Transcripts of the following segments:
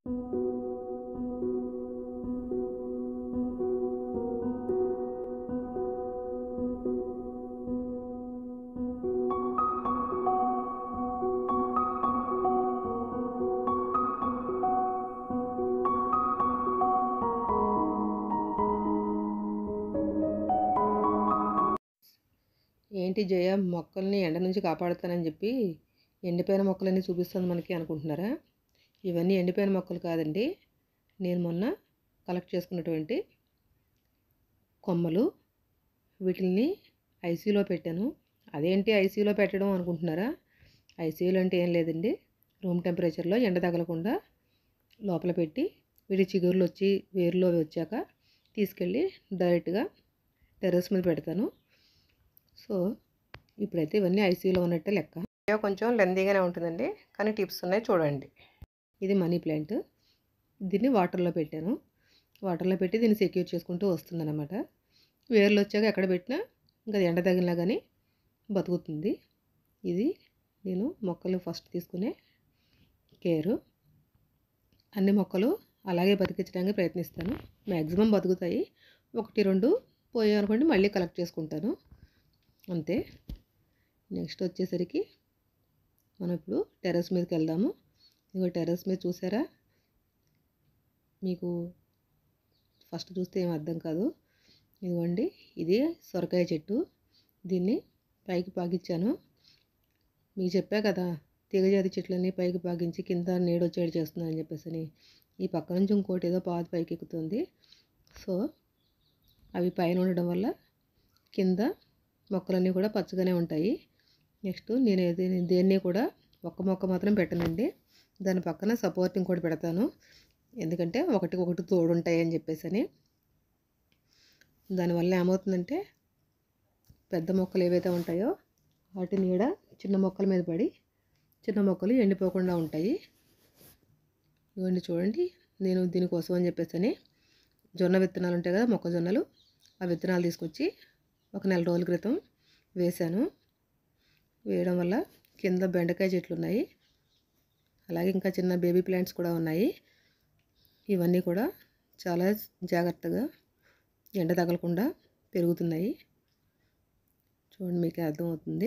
ఏంటి జయ మొక్కల్ని ఎండ నుంచి కాపాడుతానని చెప్పి ఎండిపోయిన మొక్కలన్నీ చూపిస్తుంది మనకి అనుకుంటున్నారా ఇవన్నీ ఎండిపోయిన మొక్కలు కాదండి నేను మొన్న కలెక్ట్ చేసుకున్నటువంటి కొమ్మలు వీటిని ఐసీలో పెట్టాను అదేంటి ఐసీలో పెట్టడం అనుకుంటున్నారా ఐసీయూలో అంటే ఏం లేదండి రూమ్ టెంపరేచర్లో ఎండ తగలకుండా లోపల పెట్టి వీటి చిగుర్లు వచ్చి వేరులో వచ్చాక తీసుకెళ్ళి డైరెక్ట్గా టెర్రస్ మీద పెడతాను సో ఇప్పుడైతే ఇవన్నీ ఐసీయూలో ఉన్నట్టే లెక్క వీడియో కొంచెం లెందీగానే ఉంటుందండి కానీ టిప్స్ ఉన్నాయి చూడండి ఇది మనీ ప్లాంట్ దీన్ని వాటర్లో పెట్టాను వాటర్లో పెట్టి దీన్ని సెక్యూర్ చేసుకుంటూ వస్తుందన్నమాట వేర్లు వచ్చాక ఎక్కడ పెట్టినా ఇంకా అది ఎండ తగిలినా కానీ బతుకుతుంది ఇది నేను మొక్కలు ఫస్ట్ తీసుకునే కేరు అన్ని మొక్కలు అలాగే బతికించడానికి ప్రయత్నిస్తాను మ్యాక్సిమం బతుకుతాయి ఒకటి రెండు పోయాయి అనుకోండి మళ్ళీ కలెక్ట్ చేసుకుంటాను అంతే నెక్స్ట్ వచ్చేసరికి మనం ఇప్పుడు టెర్రస్ మీదకి వెళ్దాము ఇదిగో టెర్రస్ మీద చూసారా మీకు ఫస్ట్ చూస్తే ఏం అర్థం కాదు ఇదిగోండి ఇది సొరకాయ చెట్టు దీన్ని పైకి పాగించాను మీకు చెప్పా కదా తీగజాతి చెట్లన్నీ పైకి పాగించి కింద నీడొచ్చేడు చేస్తున్నానని చెప్పేసి అని ఈ పక్క నుంచి ఇంకోటి ఏదో పాత పైకి ఎక్కుతుంది సో అవి పైన ఉండడం వల్ల కింద మొక్కలన్నీ కూడా పచ్చగానే ఉంటాయి నెక్స్ట్ నేను ఏది దేన్ని కూడా ఒక్క మొక్క మాత్రం పెట్టనండి దాని పక్కన సపోర్టింగ్ కూడా పెడతాను ఎందుకంటే ఒకటి ఒకటి తోడుంటాయి అని చెప్పేసి అని దానివల్ల ఏమవుతుందంటే పెద్ద మొక్కలు ఏవైతే ఉంటాయో వాటి నీడ చిన్న మొక్కల మీద పడి చిన్న మొక్కలు ఎండిపోకుండా ఉంటాయి ఇవన్నీ చూడండి నేను దీనికోసం అని చెప్పేసి అని జొన్న విత్తనాలు ఉంటాయి కదా మొక్కజొన్నలు ఆ విత్తనాలు తీసుకొచ్చి ఒక నెల రోజుల క్రితం వేశాను వేయడం వల్ల కింద బెండకాయ చెట్లు ఉన్నాయి అలాగే ఇంకా చిన్న బేబీ ప్లాంట్స్ కూడా ఉన్నాయి ఇవన్నీ కూడా చాలా జాగ్రత్తగా ఎండ తగలకుండా పెరుగుతున్నాయి చూడండి మీకు అర్థమవుతుంది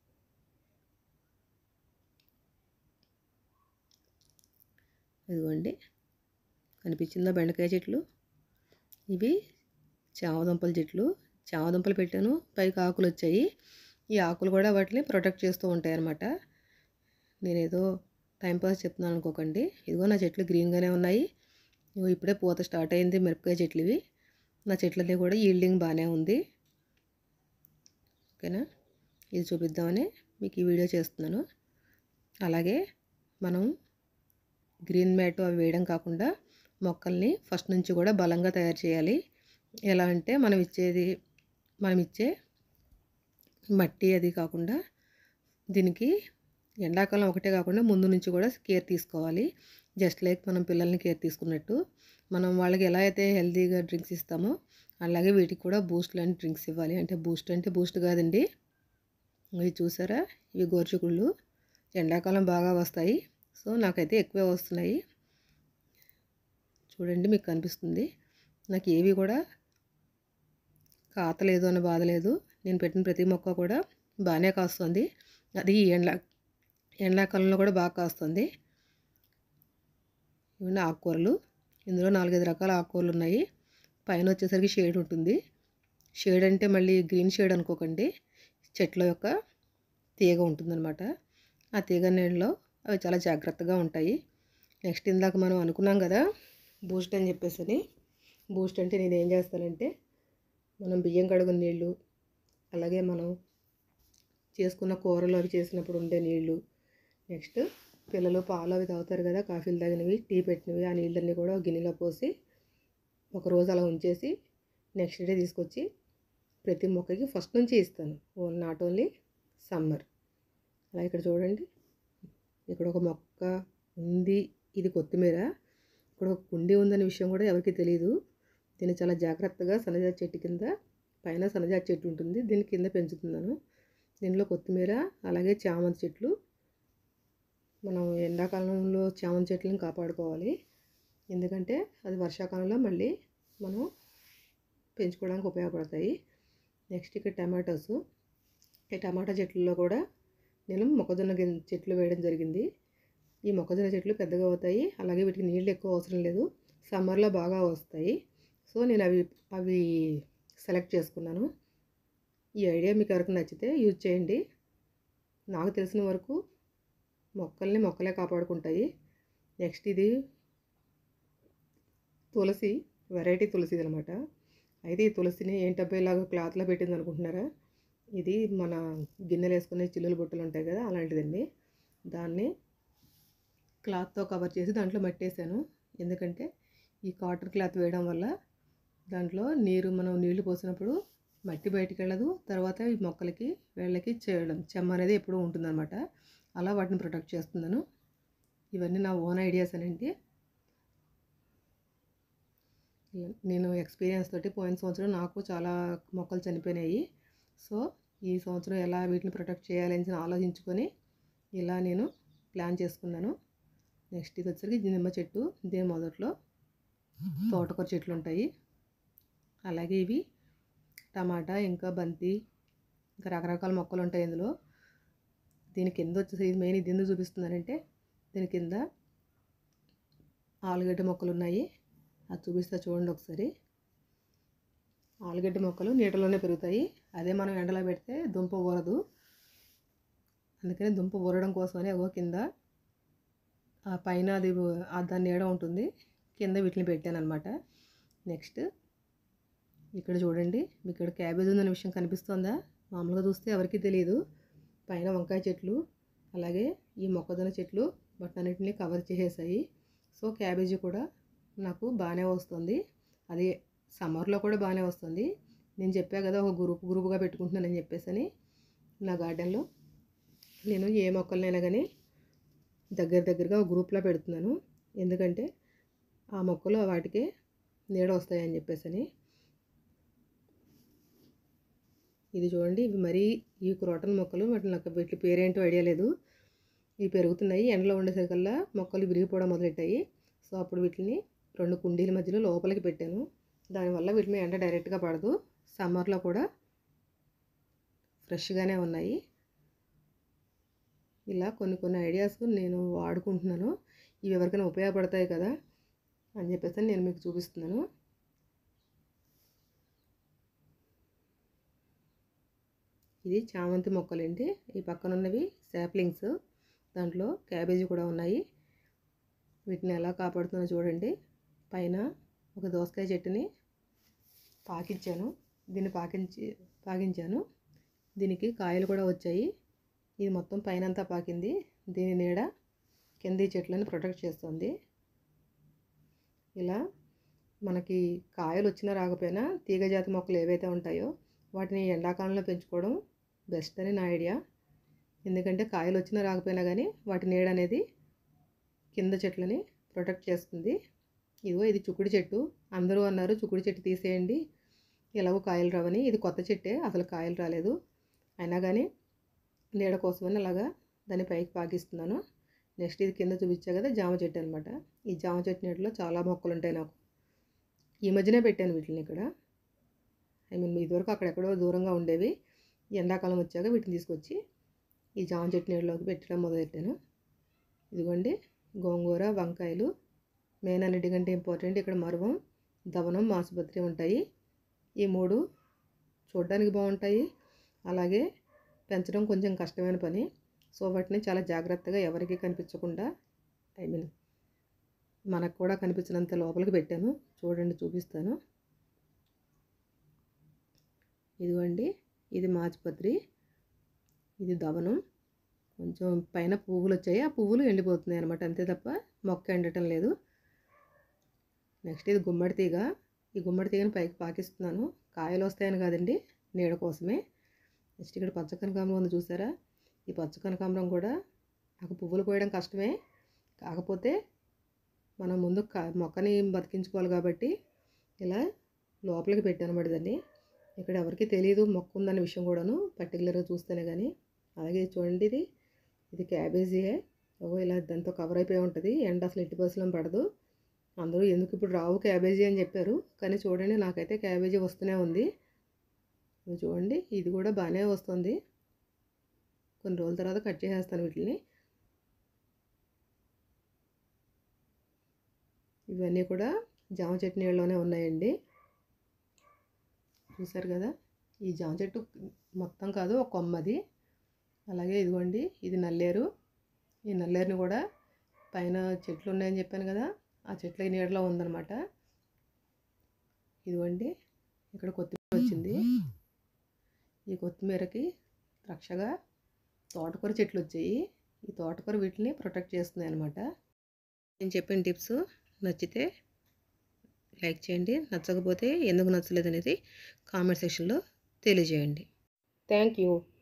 ఇదిగోండి కనిపించిందా బెండకాయ చెట్లు ఇవి చామదుంపల చెట్లు చామదుంపలు పెట్టాను పైకి ఆకులు వచ్చాయి ఈ ఆకులు కూడా వాటిని ప్రొటెక్ట్ చేస్తూ ఉంటాయి అన్నమాట నేనేదో టైంపాస్ చెప్తున్నాను అనుకోకండి ఇదిగో నా చెట్లు గ్రీన్గానే ఉన్నాయి ఇగో ఇప్పుడే పూత స్టార్ట్ అయింది మిరపకాయ చెట్లు ఇవి నా చెట్లన్నీ కూడా ఈల్డింగ్ బాగానే ఉంది ఓకేనా ఇది చూపిద్దామని మీకు ఈ వీడియో చేస్తున్నాను అలాగే మనం గ్రీన్ మ్యాట్ అవి వేయడం కాకుండా మొక్కల్ని ఫస్ట్ నుంచి కూడా బలంగా తయారు చేయాలి ఎలా అంటే మనం ఇచ్చేది మనం ఇచ్చే మట్టి అది కాకుండా దీనికి ఎండాకాలం ఒకటే కాకుండా ముందు నుంచి కూడా కేర్ తీసుకోవాలి జస్ట్ లైక్ మనం పిల్లల్ని కేర్ తీసుకున్నట్టు మనం వాళ్ళకి ఎలా అయితే హెల్తీగా డ్రింక్స్ ఇస్తామో అలాగే వీటికి కూడా బూస్ట్ లాంటి డ్రింక్స్ ఇవ్వాలి అంటే బూస్ట్ అంటే బూస్ట్ కాదండి ఇవి చూసారా ఇవి గోర్చుకుళ్ళు ఎండాకాలం బాగా వస్తాయి సో నాకైతే ఎక్కువే వస్తున్నాయి చూడండి మీకు కనిపిస్తుంది నాకు ఏవి కూడా కాతలేదు అన్న బాధ లేదు నేను పెట్టిన ప్రతి మొక్క కూడా బాగానే కాస్తుంది అది ఈ ఎండా ఎండాకాలంలో కూడా బాగా కాస్తుంది ఇవన్నీ ఆకుకూరలు ఇందులో నాలుగైదు రకాల ఆకుకూరలు ఉన్నాయి పైన వచ్చేసరికి షేడ్ ఉంటుంది షేడ్ అంటే మళ్ళీ గ్రీన్ షేడ్ అనుకోకండి చెట్ల యొక్క తీగ ఉంటుందన్నమాట ఆ తీగ నీళ్ళలో అవి చాలా జాగ్రత్తగా ఉంటాయి నెక్స్ట్ ఇందాక మనం అనుకున్నాం కదా బూస్ట్ అని చెప్పేసి అని బూస్ట్ అంటే నేను ఏం చేస్తానంటే మనం బియ్యం కడుగున నీళ్ళు అలాగే మనం చేసుకున్న కూరలు అవి చేసినప్పుడు ఉండే నీళ్ళు నెక్స్ట్ పిల్లలు పాలు అవి తాగుతారు కదా కాఫీలు తాగినవి టీ పెట్టినవి ఆ నీళ్ళన్నీ కూడా ఒక గిన్నెలో పోసి ఒక రోజు అలా ఉంచేసి నెక్స్ట్ డే తీసుకొచ్చి ప్రతి మొక్కకి ఫస్ట్ నుంచి ఇస్తాను ఓన్ నాట్ ఓన్లీ సమ్మర్ అలా ఇక్కడ చూడండి ఇక్కడ ఒక మొక్క ఉంది ఇది కొత్తిమీర ఇక్కడ ఒక కుండీ ఉందనే విషయం కూడా ఎవరికీ తెలియదు దీన్ని చాలా జాగ్రత్తగా సన్నజాతి చెట్టు కింద పైన సన్నజాతి చెట్టు ఉంటుంది దీని కింద పెంచుతున్నాను దీనిలో కొత్తిమీర అలాగే చామంతి చెట్లు మనం ఎండాకాలంలో చామంతి చెట్లను కాపాడుకోవాలి ఎందుకంటే అది వర్షాకాలంలో మళ్ళీ మనం పెంచుకోవడానికి ఉపయోగపడతాయి నెక్స్ట్ ఇక్కడ టమాటోస్ ఈ టమాటా చెట్లలో కూడా నేను మొక్కజొన్న గిన్- చెట్లు వేయడం జరిగింది ఈ మొక్కజొన్న చెట్లు పెద్దగా అవుతాయి అలాగే వీటికి నీళ్ళు ఎక్కువ అవసరం లేదు సమ్మర్లో బాగా వస్తాయి సో నేను అవి అవి సెలెక్ట్ చేసుకున్నాను ఈ ఐడియా మీకు ఎవరికి నచ్చితే యూజ్ చేయండి నాకు తెలిసిన వరకు మొక్కల్ని మొక్కలే కాపాడుకుంటాయి నెక్స్ట్ ఇది తులసి వెరైటీ తులసి అనమాట అయితే ఈ తులసిని ఏంటబ్బా ఇలాగ క్లాత్లో పెట్టింది అనుకుంటున్నారా ఇది మన గిన్నెలు వేసుకునే చిల్లులు బుట్టలు ఉంటాయి కదా అలాంటిదండి దాన్ని క్లాత్తో కవర్ చేసి దాంట్లో మట్టేసాను ఎందుకంటే ఈ కాటన్ క్లాత్ వేయడం వల్ల దాంట్లో నీరు మనం నీళ్లు పోసినప్పుడు మట్టి బయటికి వెళ్ళదు తర్వాత ఈ మొక్కలకి వేళ్ళకి చేయడం చెమ్మ అనేది ఎప్పుడూ ఉంటుందన్నమాట అలా వాటిని ప్రొటెక్ట్ చేస్తున్నాను ఇవన్నీ నా ఓన్ ఐడియాస్ అనండి నేను ఎక్స్పీరియన్స్ తోటి పోయిన సంవత్సరం నాకు చాలా మొక్కలు చనిపోయినాయి సో ఈ సంవత్సరం ఎలా వీటిని ప్రొటెక్ట్ చేయాలని ఆలోచించుకొని ఇలా నేను ప్లాన్ చేసుకున్నాను నెక్స్ట్ ఇది వచ్చరికి నిమ్మ చెట్టు దీని మొదట్లో తోటకూర చెట్లు ఉంటాయి అలాగే ఇవి టమాటా ఇంకా బంతి ఇంకా రకరకాల మొక్కలు ఉంటాయి ఇందులో దీని కింద వచ్చేసి ఇది మెయిన్ ఇది ఎందుకు చూపిస్తున్నానంటే దీని కింద ఆలుగడ్డ మొక్కలు ఉన్నాయి అది చూపిస్తా చూడండి ఒకసారి ఆలుగడ్డ మొక్కలు నీటలోనే పెరుగుతాయి అదే మనం ఎండలో పెడితే దుంప ఊరదు అందుకని దుంప ఊరడం కోసమని అగో కింద ఆ పైన అది ఊ- ఆ దాని నీడ ఉంటుంది కింద వీటిని పెట్టాను అనమాట నెక్స్ట్ ఇక్కడ చూడండి మీకు ఇక్కడ క్యాబేజ్ ఉందనే విషయం కనిపిస్తుందా మామూలుగా చూస్తే ఎవరికీ తెలియదు పైన వంకాయ చెట్లు అలాగే ఈ మొక్కజొన్న చెట్లు వాటన్నిటిని కవర్ చేసేసాయి సో క్యాబేజీ కూడా నాకు బాగానే వస్తుంది అది సమ్మర్లో కూడా బాగానే వస్తుంది నేను చెప్పా కదా ఒక గ్రూప్ గ్రూప్గా పెట్టుకుంటున్నానని చెప్పేసి నా గార్డెన్లో నేను ఏ మొక్కలనైనా కానీ దగ్గర దగ్గరగా ఒక గ్రూప్లో పెడుతున్నాను ఎందుకంటే ఆ మొక్కలు వాటికి నీడ వస్తాయని చెప్పేసి ఇది చూడండి ఇవి మరీ ఈ క్రోటన్ మొక్కలు వాటి నాకు వీటి పేరేంటో ఐడియా లేదు ఇవి పెరుగుతున్నాయి ఎండలో ఉండేసరికల్లా మొక్కలు విరిగిపోవడం మొదలెట్టాయి సో అప్పుడు వీటిని రెండు కుండీల మధ్యలో లోపలికి పెట్టాను దానివల్ల వీటి మీద ఎండ డైరెక్ట్గా పడదు సమ్మర్లో కూడా ఫ్రెష్గానే ఉన్నాయి ఇలా కొన్ని కొన్ని ఐడియాస్ నేను వాడుకుంటున్నాను ఇవి ఎవరికైనా ఉపయోగపడతాయి కదా అని చెప్పేసి నేను మీకు చూపిస్తున్నాను ఇది చామంతి మొక్కలేంటి ఈ పక్కన ఉన్నవి శాప్లింగ్స్ దాంట్లో క్యాబేజీ కూడా ఉన్నాయి వీటిని ఎలా కాపాడుతున్నా చూడండి పైన ఒక దోసకాయ చెట్టుని పాకించాను దీన్ని పాకించి పాకించాను దీనికి కాయలు కూడా వచ్చాయి ఇది మొత్తం పైన అంతా పాకింది దీని నీడ కింది చెట్లను ప్రొటెక్ట్ చేస్తుంది ఇలా మనకి కాయలు వచ్చినా రాకపోయినా తీగ జాతి మొక్కలు ఏవైతే ఉంటాయో వాటిని ఎండాకాలంలో పెంచుకోవడం బెస్ట్ అని నా ఐడియా ఎందుకంటే కాయలు వచ్చినా రాకపోయినా కానీ వాటి నీడ అనేది కింద చెట్లని ప్రొటెక్ట్ చేస్తుంది ఇదిగో ఇది చుక్కుడు చెట్టు అందరూ అన్నారు చుక్కుడు చెట్టు తీసేయండి ఎలాగో కాయలు రావని ఇది కొత్త చెట్టే అసలు కాయలు రాలేదు అయినా కానీ నీడ కోసమని అలాగా దాన్ని పైకి పాకిస్తున్నాను నెక్స్ట్ ఇది కింద చూపించా కదా జామ చెట్టు అనమాట ఈ జామ చెట్టు నీటిలో చాలా మొక్కలు ఉంటాయి నాకు ఈ మధ్యనే పెట్టాను వీటిని ఇక్కడ ఐ మీన్ ఇదివరకు అక్కడెక్కడో దూరంగా ఉండేవి ఎండాకాలం వచ్చాక వీటిని తీసుకొచ్చి ఈ జామ చెట్టు నీళ్ళలోకి పెట్టడం మొదలెట్టాను ఇదిగోండి గోంగూర వంకాయలు మెయిన్ అన్నిటికంటే ఇంపార్టెంట్ ఇక్కడ మరువం దవనం మాసుపత్రి ఉంటాయి ఈ మూడు చూడడానికి బాగుంటాయి అలాగే పెంచడం కొంచెం కష్టమైన పని సో వాటిని చాలా జాగ్రత్తగా ఎవరికి కనిపించకుండా ఐ మీన్ మనకు కూడా కనిపించినంత లోపలికి పెట్టాను చూడండి చూపిస్తాను ఇదిగోండి ఇది మాచిపత్రి ఇది దవనం కొంచెం పైన పువ్వులు వచ్చాయి ఆ పువ్వులు ఎండిపోతున్నాయి అనమాట అంతే తప్ప మొక్క ఎండటం లేదు నెక్స్ట్ ఇది గుమ్మడి తీగ ఈ గుమ్మడి తీగని పైకి పాకిస్తున్నాను కాయలు వస్తాయని కాదండి నీడ కోసమే నెక్స్ట్ ఇక్కడ పచ్చ కనకాంబరం ఉంది చూసారా ఈ పచ్చ కనకాంబరం కూడా నాకు పువ్వులు కోయడం కష్టమే కాకపోతే మనం ముందు కా- మొక్కని బతికించుకోవాలి కాబట్టి ఇలా లోపలికి పెట్టాను అనమాట దాన్ని ఇక్కడ ఎవరికి తెలియదు మొక్క ఉందన్న విషయం కూడాను పర్టికులర్గా చూస్తేనే కానీ అలాగే చూడండి ఇది ఇది క్యాబేజీయే ఓ ఇలా దాంతో కవర్ అయిపోయి ఉంటుంది ఎండ అసలు ఎట్టి బస్సులో పడదు అందరూ ఎందుకు ఇప్పుడు రావు క్యాబేజీ అని చెప్పారు కానీ చూడండి నాకైతే క్యాబేజీ వస్తూనే ఉంది ఇది చూడండి ఇది కూడా బాగానే వస్తుంది కొన్ని రోజుల తర్వాత కట్ చేసేస్తాను వీటిని ఇవన్నీ కూడా జామ చెట్టు నీళ్ళలోనే ఉన్నాయండి చూసారు కదా ఈ జామ చెట్టు మొత్తం కాదు ఒక కొమ్మది అలాగే ఇదిగోండి ఇది నల్లేరు ఈ నల్లేరుని కూడా పైన చెట్లు ఉన్నాయని చెప్పాను కదా ఆ చెట్ల నీడలో ఉందన్నమాట ఇదిగోండి ఇక్కడ కొత్తిమీర వచ్చింది ఈ కొత్తిమీరకి రక్షగా తోటకూర చెట్లు వచ్చాయి ఈ తోటకూర వీటిని ప్రొటెక్ట్ చేస్తున్నాయి అనమాట నేను చెప్పిన టిప్స్ నచ్చితే లైక్ చేయండి నచ్చకపోతే ఎందుకు నచ్చలేదు అనేది కామెంట్ సెక్షన్లో తెలియజేయండి థ్యాంక్ యూ